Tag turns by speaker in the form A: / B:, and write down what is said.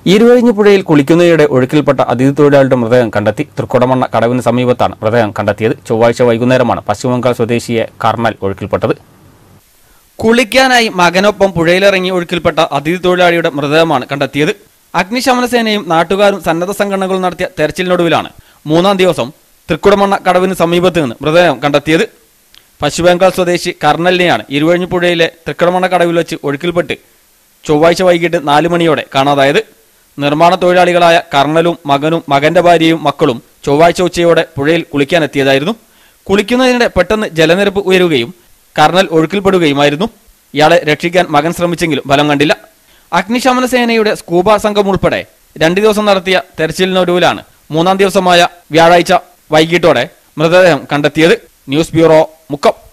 A: ഇരുവഴിഞ്ഞ് പുഴയിൽ കുളിക്കുന്നതിനിടെ ഒഴുക്കിൽപ്പെട്ട അതിഥി തൊഴിലാളിയുടെ മൃതദേഹം കണ്ടെത്തി തൃക്കുടമണ്ണ കടവിന് സമീപത്താണ് മൃതദേഹം കണ്ടെത്തിയത് ചൊവ്വാഴ്ച വൈകുന്നേരമാണ് പശ്ചിമബംഗാൾ സ്വദേശിയെ കർണൽ ഒഴുക്കിൽപ്പെട്ടത് കുളിക്കാനായി മകനൊപ്പം പുഴയിലിറങ്ങി ഒഴുക്കിൽപ്പെട്ട അതിഥി തൊഴിലാളിയുടെ മൃതദേഹമാണ് കണ്ടെത്തിയത് അഗ്നിശമന സേനയും നാട്ടുകാരും സന്നദ്ധ സംഘടനകളും നടത്തിയ തെരച്ചിലിനൊടുവിലാണ് മൂന്നാം ദിവസം തൃക്കുടമണ്ണ കടവിന് സമീപത്ത് നിന്ന് മൃതദേഹം കണ്ടെത്തിയത് പശ്ചിമബംഗാൾ സ്വദേശി കർണലിനെയാണ് ഇരുവഴിഞ്ഞ് പുഴയിലെ തൃക്കുടമണ്ണ കടവിൽ വെച്ച് ഒഴുക്കിൽപ്പെട്ട് ചൊവ്വാഴ്ച വൈകിട്ട് നാല് മണിയോടെ കാണാതായത് നിർമ്മാണ തൊഴിലാളികളായ കർണലും മകനും മകന്റെ ഭാര്യയും മക്കളും ചൊവ്വാഴ്ച ഉച്ചയോടെ പുഴയിൽ കുളിക്കാനെത്തിയതായിരുന്നു കുളിക്കുന്നതിനിടെ പെട്ടെന്ന് ജലനിരപ്പ് ഉയരുകയും കർണൽ ഒഴുക്കിൽപ്പെടുകയുമായിരുന്നു ഇയാളെ രക്ഷിക്കാൻ മകൻ ശ്രമിച്ചെങ്കിലും ഫലം കണ്ടില്ല അഗ്നിശമന സേനയുടെ സ്കൂബ സംഘം ഉൾപ്പെടെ രണ്ടു ദിവസം നടത്തിയ തെരച്ചിലിനൊടുവിലാണ് മൂന്നാം ദിവസമായ വ്യാഴാഴ്ച വൈകിട്ടോടെ മൃതദേഹം കണ്ടെത്തിയത് ന്യൂസ് ബ്യൂറോ മുക്കം